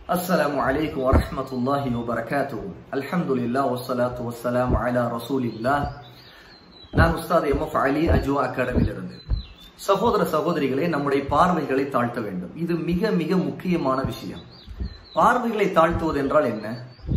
السلام عليكم ورحمة الله وبركاته الحمد لله والصلاة والسلام على رسول الله நான் உஸ்தாத் M F Ali Ajwa அகாடமியிலிருந்து சகோதர சகோதரிகளே நம்முடைய பார்வைகளை தாழ்த்த வேண்டும் இது மிக மிக முக்கியமான விஷயம் பார்வைகளை தாழ்த்துவது என்றால் என்ன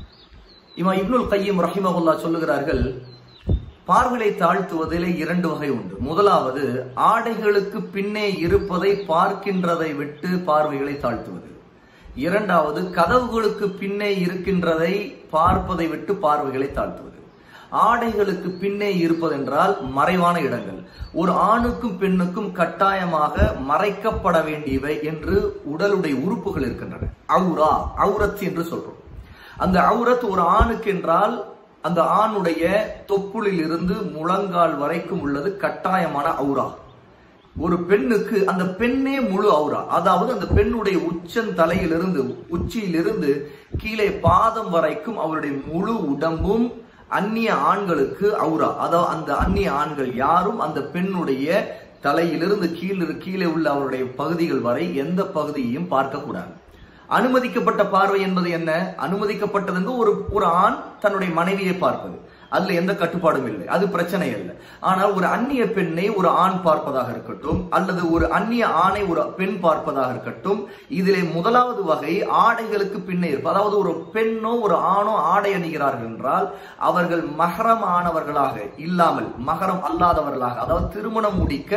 இமா இப்னுல் கையம் ரஹிமகுல்லா சொல்லுகிறார்கள் பார்வைகளை தாழ்த்துவதிலே இரண்டு வகை உண்டு முதலாவது ஆடைகளுக்கு பின்னே இருப்பதை பார்க்கின்றதை விட்டு பார்வைகளை தாழ்த்துவது இரண்டாவது கதவுகளுக்கு பின்னே இருக்கின்றதை பார்ப்பதை விட்டு பார்வைகளை தாழ்த்துவது ஆடைகளுக்கு பின்னே இருப்பதென்றால் மறைவான இடங்கள் ஒரு ஆணுக்கும் பெண்ணுக்கும் கட்டாயமாக மறைக்கப்பட வேண்டியவை என்று உடலுடைய உறுப்புகள் இருக்கின்றன அவுரா அவுரத் என்று சொல்றோம் அந்த அவுரத் ஒரு ஆணுக்கு என்றால் அந்த ஆணுடைய தொப்புளில் இருந்து முழங்கால் வரைக்கும் உள்ளது கட்டாயமான அவுரா ஒரு பெண்ணுக்கு அந்த பெண்ணே முழு அவுரா அதாவது அந்த பெண்ணுடைய உச்சன் தலையிலிருந்து உச்சியிலிருந்து கீழே பாதம் வரைக்கும் அவருடைய முழு உடம்பும் அந்நிய ஆண்களுக்கு அவுரா அதாவது அந்த அந்நிய ஆண்கள் யாரும் அந்த பெண்ணுடைய தலையிலிருந்து கீழே கீழே உள்ள அவருடைய பகுதிகள் வரை எந்த பகுதியையும் பார்க்கக்கூடாது அனுமதிக்கப்பட்ட பார்வை என்பது என்ன அனுமதிக்கப்பட்டது என்று ஒரு ஒரு ஆண் தன்னுடைய மனைவியை பார்ப்பது அதுல எந்த கட்டுப்பாடும் இல்லை அது பிரச்சனை இல்லை ஆனால் ஒரு அந்நிய பெண்ணை ஒரு ஆண் பார்ப்பதாக இருக்கட்டும் அல்லது ஒரு அந்நிய ஆணை ஒரு பெண் பார்ப்பதாக இருக்கட்டும் இதிலே முதலாவது வகை ஆடைகளுக்கு பின்னே இருப்பு அதாவது ஒரு பெண்ணோ ஒரு ஆணோ ஆடை அணிகிறார்கள் என்றால் அவர்கள் மகரம் ஆனவர்களாக இல்லாமல் மகரம் அல்லாதவர்களாக அதாவது திருமணம் முடிக்க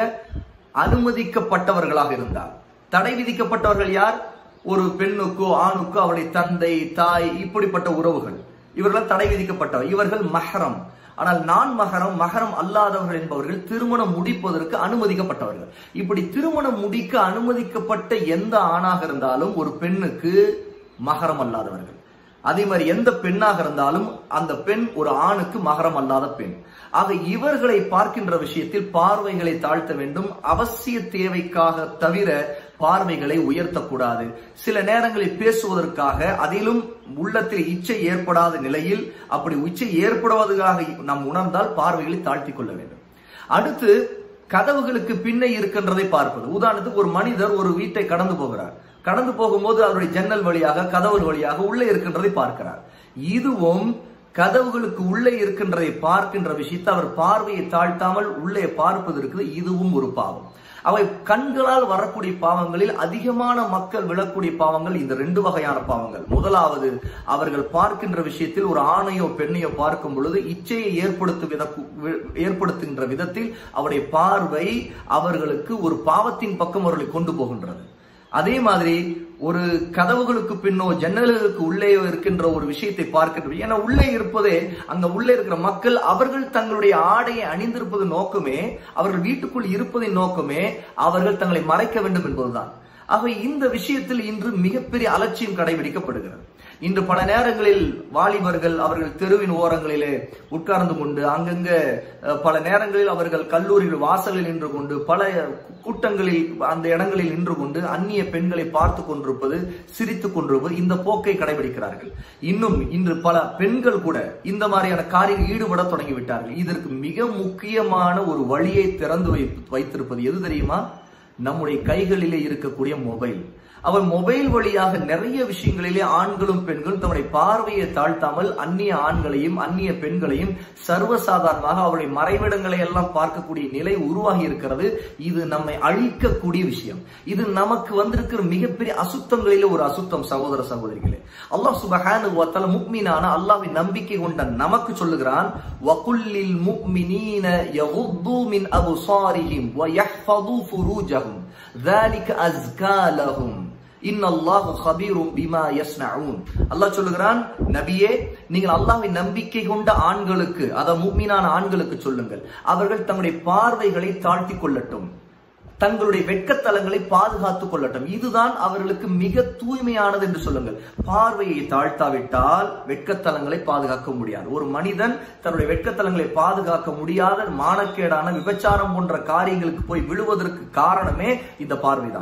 அனுமதிக்கப்பட்டவர்களாக இருந்தால் தடை விதிக்கப்பட்டவர்கள் யார் ஒரு பெண்ணுக்கோ ஆணுக்கோ அவருடைய தந்தை தாய் இப்படிப்பட்ட உறவுகள் இவர்கள் தடை விதிக்கப்பட்டவர் இவர்கள் மஹரம் ஆனால் நான் மகரம் மகரம் அல்லாதவர்கள் என்பவர்கள் திருமணம் முடிப்பதற்கு அனுமதிக்கப்பட்டவர்கள் இப்படி திருமணம் முடிக்க அனுமதிக்கப்பட்ட எந்த ஆணாக இருந்தாலும் ஒரு பெண்ணுக்கு மகரம் அல்லாதவர்கள் அதே மாதிரி எந்த பெண்ணாக இருந்தாலும் அந்த பெண் ஒரு ஆணுக்கு மகரம் அல்லாத பெண் ஆக இவர்களை பார்க்கின்ற விஷயத்தில் பார்வைகளை தாழ்த்த வேண்டும் அவசிய தேவைக்காக தவிர பார்வைகளை உயர்த்தக்கூடாது சில நேரங்களில் பேசுவதற்காக அதிலும் உள்ளத்தில் இச்சை ஏற்படாத நிலையில் அப்படி இச்சை ஏற்படுவதாக நாம் உணர்ந்தால் பார்வைகளை தாழ்த்தி கொள்ள வேண்டும் அடுத்து கதவுகளுக்கு பின்னே இருக்கின்றதை பார்ப்பது உதாரணத்துக்கு ஒரு மனிதர் ஒரு வீட்டை கடந்து போகிறார் கடந்து போகும்போது அவருடைய ஜன்னல் வழியாக கதவுகள் வழியாக உள்ளே இருக்கின்றதை பார்க்கிறார் இதுவும் கதவுகளுக்கு உள்ளே இருக்கின்றதை பார்க்கின்ற விஷயத்தை அவர் பார்வையை தாழ்த்தாமல் உள்ளே பார்ப்பது இருக்குது இதுவும் ஒரு பாவம் அவை கண்களால் வரக்கூடிய பாவங்களில் அதிகமான மக்கள் விழக்கூடிய பாவங்கள் இந்த ரெண்டு வகையான பாவங்கள் முதலாவது அவர்கள் பார்க்கின்ற விஷயத்தில் ஒரு ஆணையோ பெண்ணையோ பார்க்கும் பொழுது இச்சையை ஏற்படுத்தும் வித ஏற்படுத்துகின்ற விதத்தில் அவருடைய பார்வை அவர்களுக்கு ஒரு பாவத்தின் பக்கம் அவர்களை கொண்டு போகின்றது அதே மாதிரி ஒரு கதவுகளுக்கு பின்னோ ஜன்னல்களுக்கு உள்ளே இருக்கின்ற ஒரு விஷயத்தை பார்க்கின்ற ஏன்னா உள்ளே இருப்பதே அங்க உள்ளே இருக்கிற மக்கள் அவர்கள் தங்களுடைய ஆடையை அணிந்திருப்பது நோக்கமே அவர்கள் வீட்டுக்குள் இருப்பதின் நோக்கமே அவர்கள் தங்களை மறைக்க வேண்டும் என்பதுதான் ஆக இந்த விஷயத்தில் இன்று மிகப்பெரிய அலட்சியம் கடைபிடிக்கப்படுகிறது இன்று பல நேரங்களில் வாலிபர்கள் அவர்கள் தெருவின் ஓரங்களிலே உட்கார்ந்து கொண்டு அங்கங்க பல நேரங்களில் அவர்கள் கல்லூரியில் வாசலில் நின்று கொண்டு பல கூட்டங்களில் அந்த இடங்களில் நின்று கொண்டு அந்நிய பெண்களை பார்த்து கொண்டிருப்பது சிரித்துக் கொண்டிருப்பது இந்த போக்கை கடைபிடிக்கிறார்கள் இன்னும் இன்று பல பெண்கள் கூட இந்த மாதிரியான காரில் ஈடுபட தொடங்கிவிட்டார்கள் இதற்கு மிக முக்கியமான ஒரு வழியை திறந்து வைத்திருப்பது எது தெரியுமா நம்முடைய கைகளிலே இருக்கக்கூடிய மொபைல் அவர் மொபைல் வழியாக நிறைய விஷயங்களிலே ஆண்களும் பெண்களும் தம்முடைய பார்வையை தாழ்த்தாமல் அந்நிய ஆண்களையும் அந்நிய பெண்களையும் சர்வசாதாரணமாக அவருடைய மறைவிடங்களை எல்லாம் பார்க்கக்கூடிய நிலை உருவாகி இருக்கிறது இது நம்மை அழிக்கக்கூடிய விஷயம் இது நமக்கு வந்திருக்கிற மிகப்பெரிய அசுத்தங்களிலே ஒரு அசுத்தம் சகோதர சகோதரிகளே அல்லாஹ் சுபஹானு வத்தல முக்மீனான அல்லாஹ்வின் நம்பிக்கை கொண்ட நமக்கு சொல்லுகிறான் வகுல்லில் முக்மினீன யகுத்து மின் அபுசாரிஹிம் வ யஹ்ஃபது ஃபுரூஜஹும் ذلك أزكى لهم இன்னல்லாஹு ஹபீரும் பிமா யஸ்னஊன் அல்லாஹ் சொல்லுகிறான் நபியே நீங்கள் அல்லாஹ்வை நம்பிக்கை கொண்ட ஆண்களுக்கு அத முக்மீனான ஆண்களுக்கு சொல்லுங்கள் அவர்கள் தங்களுடைய பார்வைகளை தாழ்த்தி கொள்ளட்டும் தங்களுடைய வெட்கத்தலங்களை பாதுகாத்துக் கொள்ளட்டும் இதுதான் அவர்களுக்கு மிக தூய்மையானது என்று சொல்லுங்கள் பார்வையை தாழ்த்தாவிட்டால் வெட்கத்தலங்களை பாதுகாக்க முடியாது ஒரு மனிதன் தன்னுடைய வெட்கத்தலங்களை பாதுகாக்க முடியாத மானக்கேடான விபச்சாரம் போன்ற காரியங்களுக்கு போய் விழுவதற்கு காரணமே இந்த பார்வைதான்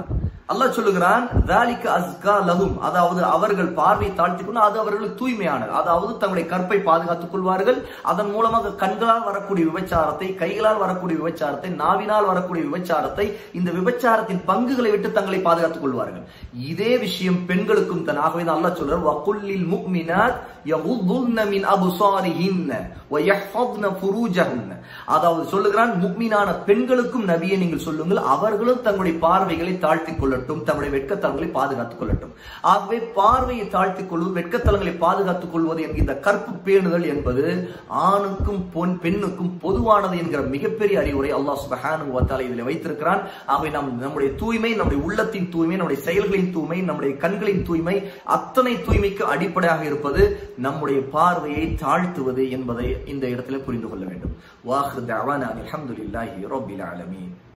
அல்லாஹ் சொல்லுகிறான் ذَلِكَ أَزْكَى لَهُمْ அதாவது அவர்கள் பார்வை தாழ்த்திக் கொண்டு அது அவர்களுக்கு தூய்மையானது அதாவது தங்களுடைய கற்பை பாதுகாத்துக் கொள்வார்கள் அதன் மூலமாக கண்களால் வரக்கூடிய விபச்சாரத்தை கைகளால் வரக்கூடிய விபச்சாரத்தை நாவினால் வரக்கூடிய விபச்சாரத்தை இந்த விபச்சாரத்தின் பங்குகளை விட்டு தங்களை பாதுகாத்துக் கொள்வார்கள் இதே விஷயம் பெண்களுக்கும் தான் ஆகவே தான் அல்லாஹ் சொல்றார் வகுல்லில் முக்மினாத் யகுதுன்ன மின் அபுசாரிஹின்ன வயஹ்ஃபத்ன ஃபுரூஜஹுன்ன அதாவது சொல்லுகிறான் முக்மீனான பெண்களுக்கும் நபியை நீங்கள் சொல்லுங்கள் அவர்களும் தங்களுடைய பார்வைகளை தாழ்த்திக் கொள்ளட்டும் தங்களுடைய வெட்கத்தலங்களை பாதுகாத்துக் கொள்ளட்டும் ஆகவே பார்வையை தாழ்த்திக் கொள்வது வெட்கத்தலங்களை பாதுகாத்துக் கொள்வது என்கிற கற்பு பேணுதல் என்பது ஆணுக்கும் பொன் பெண்ணுக்கும் பொதுவானது என்கிற மிகப்பெரிய அறிவுரை அல்லாஹ் சுபஹானு வத்தால இதில் வைத்திருக்கிறான் ஆகவே நம் நம்முடைய தூய்மை நம்முடைய உள்ளத்தின் தூய்மை நம்முடைய செயல்களின் தூய்மை நம்முடைய கண்களின் தூய்மை அத்தனை தூய்மைக்கு அடிப்படையாக இருப்பது நம்முடைய பார்வையை தாழ்த்துவது என்பதை இந்த இடத்துல புரிந்து கொள்ள வேண்டும் வாஹ் தஅவானா அல்ஹம்துலில்லாஹி ரப்பில் ஆலமீன்